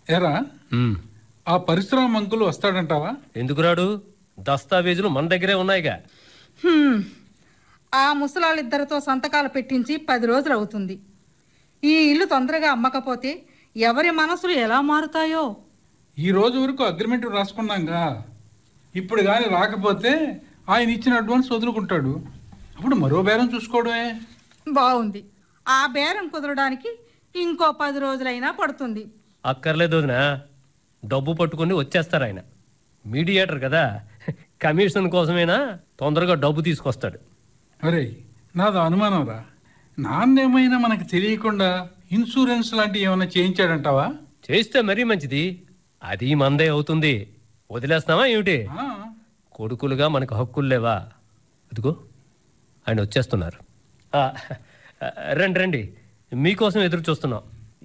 ఎరా ఉమ్, ఆ పరిశ్రమ అంకులు వస్తాడంటావా ఎందుకు రాడు దస్తావేజులు మన దగ్గరే ఉన్నాయిగా హ్మ్. ఆ ముసలాళ్ళిద్దరితో సంతకాలు పెట్టించి పది రోజులు అవుతుంది ఈ ఇల్లు తొందరగా అమ్మకపోతే ఎవరి మనసులు ఎలా మారుతాయో ఈ రోజు వరకు అగ్రిమెంట్ రాసుకున్నాంగా ఇప్పుడు కానీ రాకపోతే ఆయన ఇచ్చిన అడ్వాన్స్ వదులుకుంటాడు అప్పుడు మరో బేరం చూసుకోవడమే బాగుంది ఆ బేరం కుదరడానికి ఇంకో పది రోజులైనా పడుతుంది అక్కర్లేదు వదినా డబ్బు పట్టుకొని వచ్చేస్తారు ఆయన మీడియేటర్ కదా కమిషన్ కోసమైనా తొందరగా డబ్బు తీసుకొస్తాడు అరే నాది అనుమానం రా నాన్నేమైనా మనకు తెలియకుండా ఇన్సూరెన్స్ లాంటివి ఏమైనా చేయించాడంటావా చేస్తే మరీ మంచిది అది మందే అవుతుంది వదిలేస్తామా ఏమిటి ఆ, కొడుకులుగా మనకు హక్కులు లేవా అదిగో ఆయన వచ్చేస్తున్నారు ఆ, రండి రండి మీకోసం ఎదురు చూస్తున్నాం